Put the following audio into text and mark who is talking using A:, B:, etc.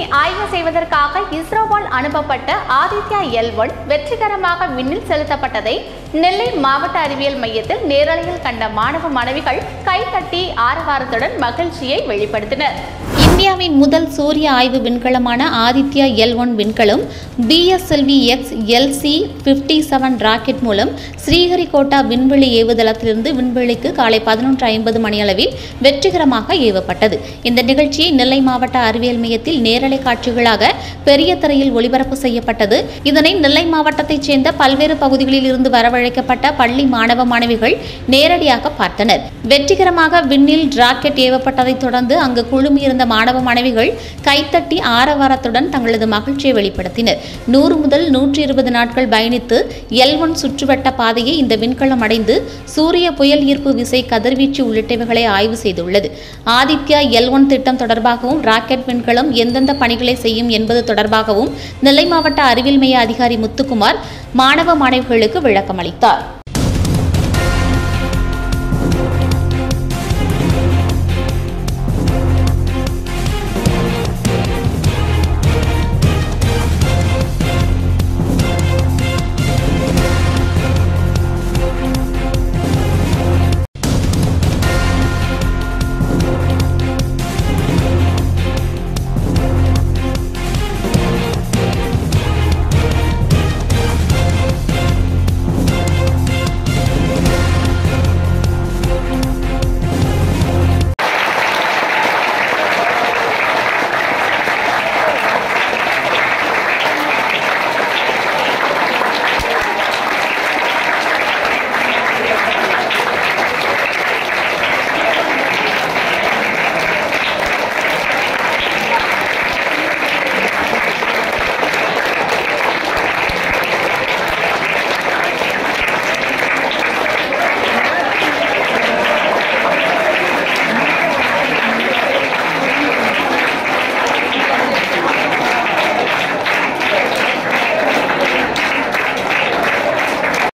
A: ஆய்வு செய்வதற்காக இஸ்ரோவால் அனுப்பப்பட்ட ஆதித்யா எல் ஒன் வெற்றிகரமாக விண்ணில் செலுத்தப்பட்டதை நெல்லை மாவட்ட அறிவியல் மையத்தில் நேரலையில் கண்ட மாணவ மாணவிகள் கைத்தட்டி ஆரவாரத்துடன் மகிழ்ச்சியை வெளிப்படுத்தினர்
B: இந்தியாவின் முதல் சூரிய ஆய்வு விண்கலமான ஆதித்யா எல் ஒன் விண்கலம் PSLV X LC fifty seven rocket மூலம் ஸ்ரீஹரிகோட்டா விண்வெளி ஏவுதளத்திலிருந்து விண்வெளிக்கு காலை பதினொன்று ஐம்பது மணியளவில் வெற்றிகரமாக ஏவப்பட்டது இந்த நிகழ்ச்சியை நெல்லை மாவட்ட அறிவியல் மையத்தில் நேரலை காட்சிகளாக பெரிய திரையில் ஒளிபரப்பு செய்யப்பட்டது இதனை நெல்லை மாவட்டத்தைச் சேர்ந்த பல்வேறு பகுதிகளில் இருந்து வரவழைக்கப்பட்ட பள்ளி மாணவ மாணவிகள் நேரடியாக பார்த்தனர் வெற்றிகரமாக விண்ணில் ராக்கெட் ஏவப்பட்டதைத் தொடர்ந்து அங்கு குழுமியிருந்த மாணவ மாணவிகள் கைத்தட்டி ஆரவாரத்துடன் தங்களது மகிழ்ச்சியை வெளிப்படுத்தினர் நூறு முதல் நூற்றி இருபது நாட்கள் பயணித்து எல் ஒன் சுற்றுவட்ட பாதையை இந்த விண்கலம் அடைந்து சூரிய புயல் ஈர்ப்பு விசை கதிர்வீச்சு உள்ளிட்டவைகளை ஆய்வு செய்துள்ளது ஆதித்யா எல் ஒன் திட்டம் தொடர்பாகவும் ராக்கெட் விண்கலம் எந்தெந்த பணிகளை செய்யும் என்பது தொடர்பாகவும் நெல்லை மாவட்ட அறிவியல் மைய அதிகாரி முத்துக்குமார் மாணவ மாணவிகளுக்கு விளக்கம் அளித்தார்